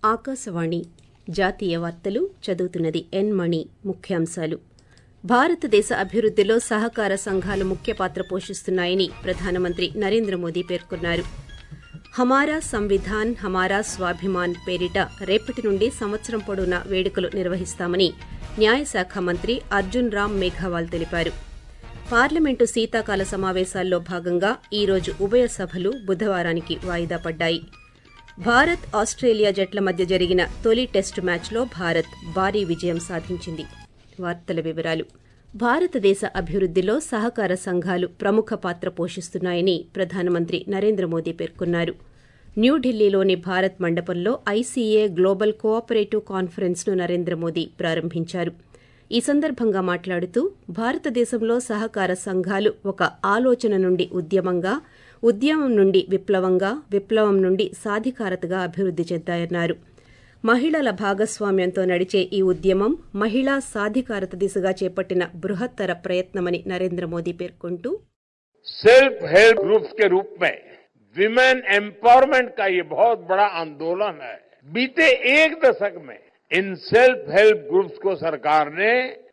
ఆకాశవాణి జాతీయ వార్తలు చదువుతున్నది ఎన్ మణి ముఖ్యాంశాలు భారతదేశ అభివృద్దిలో సహకార సంఘాలు ముఖ్య పాత్ర పోషిస్తున్నాయని ప్రధానమంత్రి నరేంద్ర మోదీ పేర్కొన్నారు హమారా సంవిధాన్ హమారా స్వాభిమాన్ పేరిట రేపటి నుండి సంవత్సరం పొడవునా వేడుకలు నిర్వహిస్తామని న్యాయశాఖ మంత్రి అర్జున్ రామ్ మేఘవాల్ తెలిపారు పార్లమెంటు శీతాకాల సమావేశాల్లో భాగంగా ఈ రోజు ఉభయ సభలు బుధవారానికి వాయిదా పడ్డాయి భారత్ ఆస్ట్రేలియా జట్ల మధ్య జరిగిన తొలి టెస్టు మ్యాచ్లో భారత్ భారీ విజయం సాధించింది వార్తల వివరాలు భారతదేశ అభివృద్దిలో సహకార సంఘాలు ప్రముఖ పాత్ర పోషిస్తున్నాయని ప్రధానమంత్రి నరేంద్ర మోదీ పేర్కొన్నారు న్యూఢిల్లీలోని భారత్ మండపంలో ఐసీఏ గ్లోబల్ కోఆపరేటివ్ కాన్ఫరెన్స్ ను నరేంద్ర మోదీ ప్రారంభించారు ఈ సందర్భంగా మాట్లాడుతూ భారతదేశంలో సహకార సంఘాలు ఒక ఆలోచన నుండి ఉద్యమంగా ఉద్యమం నుండి విప్లవంగా విప్లవం నుండి సాధికారతగా అభివృద్ది చెందాయన్నారు మహిళల భాగస్వామ్యంతో నడిచే ఈ ఉద్యమం మహిళా సాధికారత దిశగా చేపట్టిన బృహత్తర ప్రయత్నమని నరేంద్ర మోదీ పేర్కొంటూ सेल्फ हेल्प ग्रुप्स के रूप में विमेन एम्पावरमेंट का ये बहुत बड़ा आंदोलन है बीते एक दशक में इन सेल्फ हेल्प ग्रुप्स को सरकार ने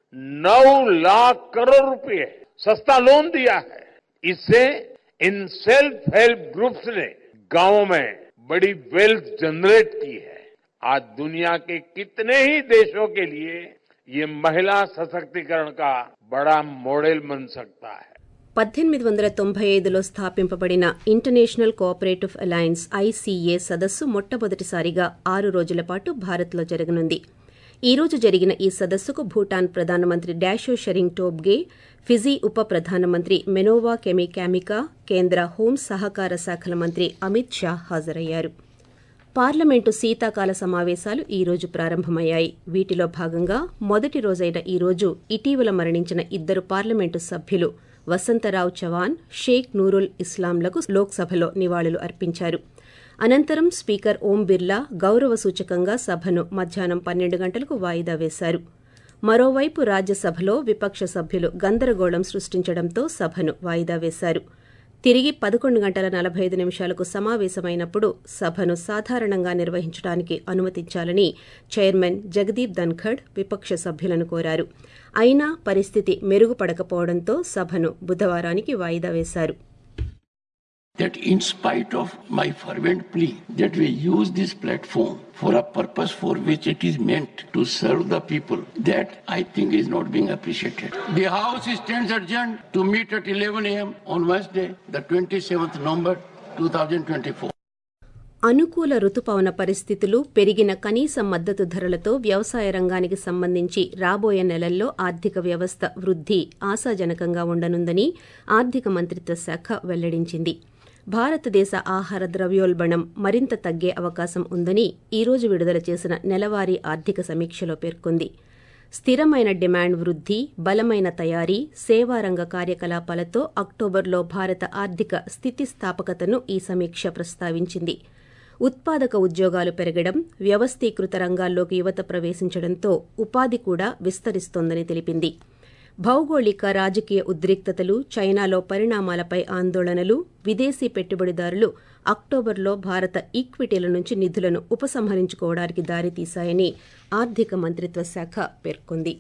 नौ लाख करोड़ रुपए सस्ता लोन दिया है इससे इन सेल्फ हेल्प ग्रुप्स ने गांवों में बड़ी वेल्थ जनरेट की है आज दुनिया के कितने ही देशों के लिए ये महिला सशक्तिकरण का बड़ा मॉडल बन सकता है పద్దెనిమిది వందల తొంభై ఐదులో స్థాపింపబడిన ఇంటర్నేషనల్ కోఆపరేటివ్ అలయన్స్ ఐసీఏ సదస్సు మొట్టమొదటిసారిగా ఆరు రోజుల పాటు భారత్లో జరగనుంది ఈ రోజు జరిగిన ఈ సదస్సుకు భూటాన్ ప్రధానమంత్రి డాషో షెరింగ్ టోబ్గే ఫిజీ ఉప ప్రధానమంత్రి మెనోవా కెమికామికా కేంద్ర హోం సహకార శాఖల మంత్రి అమిత్ షా హాజరయ్యారు పార్లమెంటు శీతాకాల సమావేశాలు ఈ రోజు ప్రారంభమయ్యాయి వీటిలో భాగంగా మొదటి రోజైన ఈ రోజు ఇటీవల మరణించిన ఇద్దరు పార్లమెంటు సభ్యులు వసంతరావు చవాన్ షేక్ నూరుల్ ఇస్లాంలకు లోక్సభలో నివాళులు అర్పించారు అనంతరం స్పీకర్ ఓం బిర్లా గౌరవ సూచకంగా సభను మధ్యాహ్నం పన్నెండు గంటలకు వాయిదా వేశారు మరోవైపు రాజ్యసభలో విపక్ష సభ్యులు గందరగోళం సృష్టించడంతో సభను వాయిదా వేశారు తిరిగి పదకొండు గంటల నలభై ఐదు నిమిషాలకు సమావేశమైనప్పుడు సభను సాధారణంగా నిర్వహించడానికి అనుమతించాలని చైర్మన్ జగదీప్ ధన్ఖడ్ విపక్ష సభ్యులను కోరారు అయినా పరిస్థితి మెరుగుపడకపోవడంతో సభను బుధవారానికి వాయిదా వేశారు that in spite of my fervent plea that we use this platform for a purpose for which it is meant to serve the people, that I think is not being appreciated. The House stands adjourned to meet at 11 a.m. on Wednesday, the 27th November 2024. అనుకూల రుతుపవన పరిస్థితులు పెరిగిన కనీస మద్దతు ధరలతో వ్యవసాయ రంగానికి సంబంధించి రాబోయే నెలల్లో ఆర్థిక వ్యవస్థ వృద్ధి ఆశాజనకంగా ఉండనుందని ఆర్థిక మంత్రిత్వ శాఖ వెల్లడించింది భారతదేశ ఆహార ద్రవ్యోల్బణం మరింత తగ్గే అవకాశం ఉందని ఈ రోజు విడుదల చేసిన నెలవారీ ఆర్థిక సమీక్షలో పేర్కొంది స్థిరమైన డిమాండ్ వృద్ధి బలమైన తయారీ సేవారంగ కార్యకలాపాలతో అక్టోబర్లో భారత ఆర్థిక స్థితిస్థాపకతను ఈ సమీక్ష ప్రస్తావించింది ఉత్పాదక ఉద్యోగాలు పెరగడం వ్యవస్థీకృత రంగాల్లోకి యువత ప్రవేశించడంతో ఉపాధి కూడా విస్తరిస్తోందని తెలిపింది భౌగోళిక రాజకీయ ఉద్రిక్తతలు చైనాలో పరిణామాలపై ఆందోళనలు విదేశీ పెట్టుబడిదారులు అక్టోబర్లో భారత ఈక్విటీల నుంచి నిధులను ఉపసంహరించుకోవడానికి దారితీశాయని ఆర్థిక మంత్రిత్వ శాఖ పేర్కొంది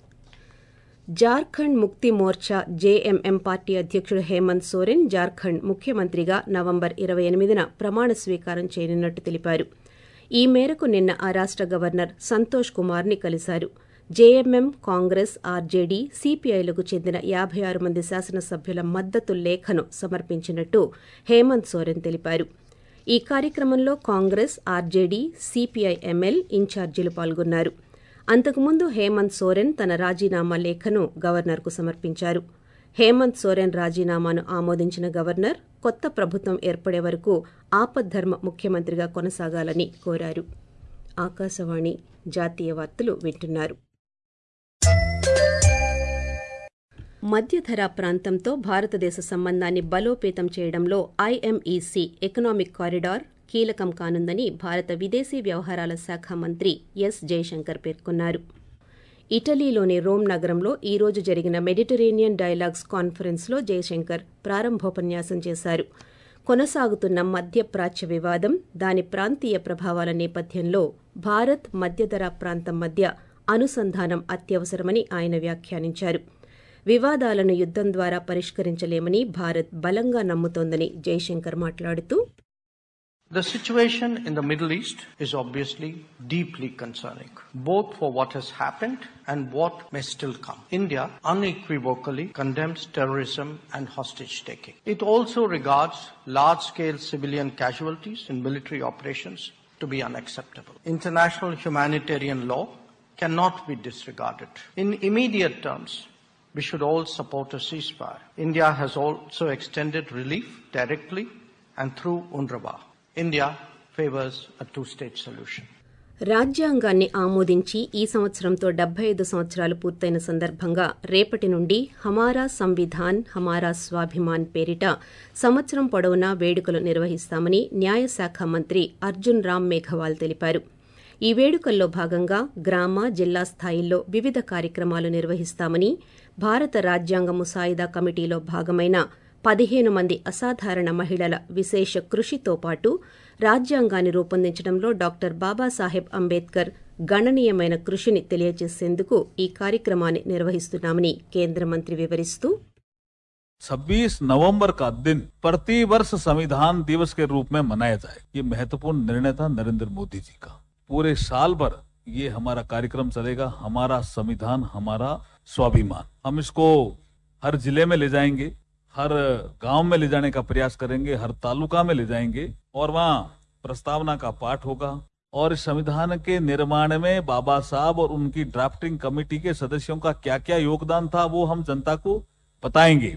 జార్ఖండ్ ముక్తి మోర్చా జేఎంఎం పార్టీ అధ్యకుడు హేమంత్ సోరెన్ జార్ఖండ్ ముఖ్యమంత్రిగా నవంబర్ ఇరవై ఎనిమిదిన ప్రమాణ స్వీకారం చేయనున్నట్టు తెలిపారు ఈ మేరకు నిన్న ఆ రాష్ట గవర్నర్ సంతోష్ కుమార్ ని కలిశారు జేఎంఎం కాంగ్రెస్ ఆర్జేడీ సిపిఐలకు చెందిన యాభై ఆరు మంది శాసనసభ్యుల మద్దతు లేఖను సమర్పించినట్టు హేమంత్ సోరెన్ తెలిపారు ఈ కార్యక్రమంలో కాంగ్రెస్ ఆర్జేడీ సిపిఐ ఎంఎల్ ఇన్ఛార్జీలు పాల్గొన్నారు అంతకుముందు హేమంత్ సోరెన్ తన రాజీనామా లేఖను గవర్నర్కు సమర్పించారు హేమంత్ సోరెన్ రాజీనామాను ఆమోదించిన గవర్నర్ కొత్త ప్రభుత్వం ఏర్పడే వరకు ఆపద్ధర్మ ముఖ్యమంత్రిగా కొనసాగాలని కోరారు ఆకాశవాణి జాతీయ వార్తలు వింటున్నారు మధ్యధరా ప్రాంతంతో భారతదేశ సంబంధాన్ని బలోపేతం చేయడంలో ఐఎంఈసీ ఎకనామిక్ కారిడార్ కీలకం కానుందని భారత విదేశీ వ్యవహారాల శాఖ మంత్రి ఎస్ జయశంకర్ పేర్కొన్నారు ఇటలీలోని రోమ్ నగరంలో ఈ రోజు జరిగిన మెడిటరేనియన్ డైలాగ్స్ కాన్ఫరెన్స్లో జయశంకర్ ప్రారంభోపన్యాసం చేశారు కొనసాగుతున్న మధ్యప్రాచ్య వివాదం దాని ప్రాంతీయ ప్రభావాల నేపథ్యంలో భారత్ మధ్యధరా ప్రాంతం మధ్య అనుసంధానం అత్యవసరమని ఆయన వ్యాఖ్యానించారు వివాదాలను యుద్దం ద్వారా పరిష్కరించలేమని భారత్ బలంగా నమ్ముతోందని జైశంకర్ మాట్లాడుతూ The situation in the Middle East is obviously deeply concerning, both for what has happened and what may still come. India unequivocally condemns terrorism and hostage taking. It also regards large scale civilian casualties in military operations to be unacceptable. International humanitarian law cannot be disregarded. In immediate terms, we should all support a ceasefire. India has also extended relief directly and through UNRWA. India favors a two-state solution. రాజ్యాంగాన్ని ఆమోదించి ఈ సంవత్సరంతో డెబ్బై ఐదు సంవత్సరాలు పూర్తయిన సందర్భంగా రేపటి నుండి హమారా సంవిధాన్ హమారా స్వాభిమాన్ పేరిట సంవత్సరం పొడవునా వేడుకలు నిర్వహిస్తామని న్యాయశాఖ మంత్రి అర్జున్ రామ్ మేఘవాల్ తెలిపారు ఈ వేడుకల్లో భాగంగా గ్రామ జిల్లా స్థాయిల్లో వివిధ కార్యక్రమాలు నిర్వహిస్తామని భారత రాజ్యాంగ ముసాయిదా కమిటీలో భాగమైన పదిహేను మంది అసాధారణ మహిళల విశేష కృషితో పాటు రాజ్యాంగాన్ని రూపొందించడంలో డాక్టర్ బాబాసాహెబ్ అంబేద్కర్ గణనీయమైన కృషిని తెలియజేసేందుకు ఈ కార్యక్రమాన్ని నిర్వహిస్తున్నామని కేంద్ర మంత్రి వివరిస్తూ 26 नवंबर का दिन प्रति वर्ष संविधान दिवस के रूप में मनाया जाए ये महत्वपूर्ण निर्णय था नरेंद्र मोदी जी का पूरे साल भर ये हमारा कार्यक्रम चलेगा हमारा संविधान हमारा स्वाभिमान हम इसको हर जिले में ले जाएंगे हर गांव में ले जाने का प्रयास करेंगे हर तालुका में ले जाएंगे और वहाँ प्रस्तावना का पाठ होगा और इस संविधान के निर्माण में बाबा साहब और उनकी ड्राफ्टिंग कमेटी के सदस्यों का क्या क्या योगदान था वो हम जनता को बताएंगे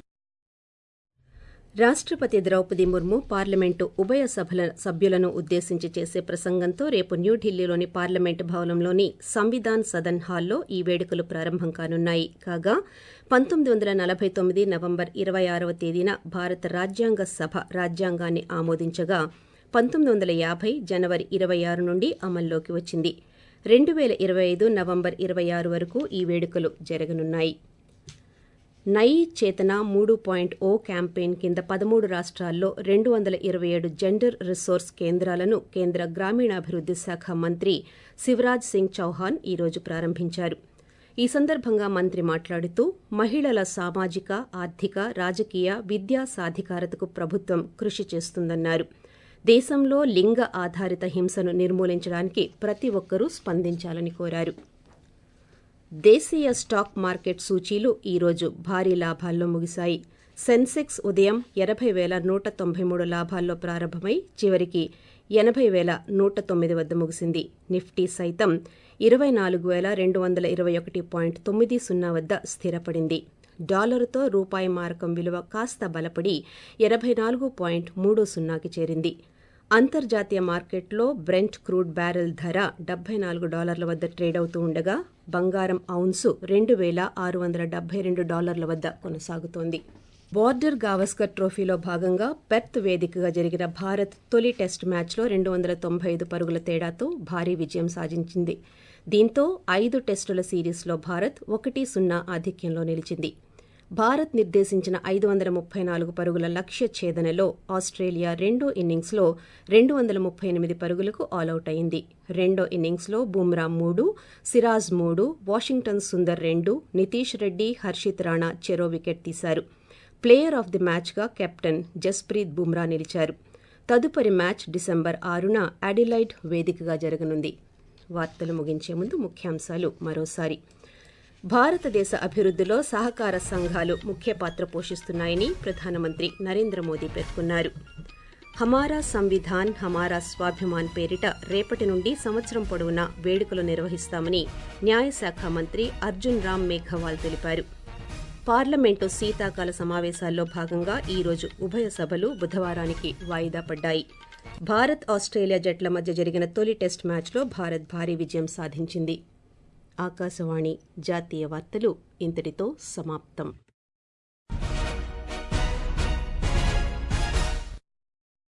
రాష్ట్రపతి ద్రౌపది ముర్ము పార్లమెంటు ఉభయ సభల సభ్యులను ఉద్దేశించి చేసే ప్రసంగంతో రేపు న్యూఢిల్లీలోని పార్లమెంటు భవనంలోని సంవిధాన్ సదన్ హాల్లో ఈ వేడుకలు ప్రారంభం కానున్నాయి కాగా పంతొమ్మిది వందల నలభై తొమ్మిది నవంబర్ ఇరవై ఆరవ తేదీన భారత రాజ్యాంగ సభ రాజ్యాంగాన్ని ఆమోదించగా పంతొమ్మిది వందల యాభై జనవరి ఇరవై ఆరు నుండి అమల్లోకి వచ్చింది రెండు వేల ఇరవై ఐదు నవంబర్ ఇరవై ఆరు వరకు ఈ వేడుకలు జరగనున్నాయి నై చేతన మూడు పాయింట్ ఓ క్యాంపెయిన్ కింద పదమూడు రాష్ట్రాల్లో రెండు వందల ఇరవై ఏడు జెండర్ రిసోర్స్ కేంద్రాలను కేంద్ర గ్రామీణాభివృద్ది శాఖ మంత్రి శివరాజ్ సింగ్ చౌహాన్ ఈరోజు ప్రారంభించారు ఈ సందర్భంగా మంత్రి మాట్లాడుతూ మహిళల సామాజిక ఆర్థిక రాజకీయ విద్యా సాధికారతకు ప్రభుత్వం కృషి చేస్తుందన్నారు దేశంలో లింగ ఆధారిత హింసను నిర్మూలించడానికి ప్రతి ఒక్కరూ స్పందించాలని కోరారు దేశీయ స్టాక్ మార్కెట్ సూచీలు ఈరోజు భారీ లాభాల్లో ముగిశాయి సెన్సెక్స్ ఉదయం ఎనభై వేల నూట తొంభై మూడు లాభాల్లో ప్రారంభమై చివరికి ఎనభై వేల నూట తొమ్మిది వద్ద ముగిసింది నిఫ్టీ సైతం ఇరవై నాలుగు వేల రెండు వందల ఇరవై ఒకటి పాయింట్ తొమ్మిది సున్నా వద్ద స్థిరపడింది డాలరుతో రూపాయి మారకం విలువ కాస్త బలపడి ఎనభై నాలుగు పాయింట్ మూడు సున్నాకి చేరింది అంతర్జాతీయ మార్కెట్లో బ్రెంట్ క్రూడ్ బ్యారెల్ ధర డెబ్బై నాలుగు డాలర్ల వద్ద ట్రేడ్ అవుతూ ఉండగా బంగారం ఔన్సు రెండు వేల ఆరు వందల డెబ్బై రెండు డాలర్ల వద్ద కొనసాగుతోంది బార్డర్ గావస్కర్ ట్రోఫీలో భాగంగా పెర్త్ వేదికగా జరిగిన భారత్ తొలి టెస్ట్ మ్యాచ్లో రెండు వందల తొంభై ఐదు పరుగుల తేడాతో భారీ విజయం సాధించింది దీంతో ఐదు టెస్టుల సిరీస్లో భారత్ ఒకటి సున్నా ఆధిక్యంలో నిలిచింది భారత్ నిర్దేశించిన ఐదు వందల ముప్పై నాలుగు పరుగుల లక్ష్య ఛేదనలో ఆస్ట్రేలియా రెండో ఇన్నింగ్స్లో రెండు వందల ముప్పై ఎనిమిది పరుగులకు ఆలౌట్ అయింది రెండో ఇన్నింగ్స్లో బుమ్రా మూడు సిరాజ్ మూడు వాషింగ్టన్ సుందర్ రెండు నితీష్ రెడ్డి హర్షిత్ రాణా చెరో వికెట్ తీశారు ప్లేయర్ ఆఫ్ ది మ్యాచ్గా కెప్టెన్ జస్ప్రీత్ బుమ్రా నిలిచారు తదుపరి మ్యాచ్ డిసెంబర్ ఆరున అడిలైడ్ వేదికగా జరగనుంది వార్తలు ముగించే ముందు ముఖ్యాంశాలు మరోసారి భారతదేశ అభివృద్ధిలో సహకార సంఘాలు ముఖ్య పాత్ర పోషిస్తున్నాయని ప్రధానమంత్రి నరేంద్ర మోదీ పేర్కొన్నారు హమారా సంవిధాన్ హమారా స్వాభిమాన్ పేరిట రేపటి నుండి సంవత్సరం పొడవునా వేడుకలు నిర్వహిస్తామని న్యాయశాఖ మంత్రి అర్జున్ రామ్ మేఘవాల్ తెలిపారు పార్లమెంటు శీతాకాల సమావేశాల్లో భాగంగా ఈ రోజు ఉభయ సభలు బుధవారానికి వాయిదా పడ్డాయి భారత్ ఆస్ట్రేలియా జట్ల మధ్య జరిగిన తొలి టెస్ట్ మ్యాచ్లో భారత్ భారీ విజయం సాధించింది ఆకాశవాణి జాతీయ వార్తలు ఇంతటితో సమాప్తం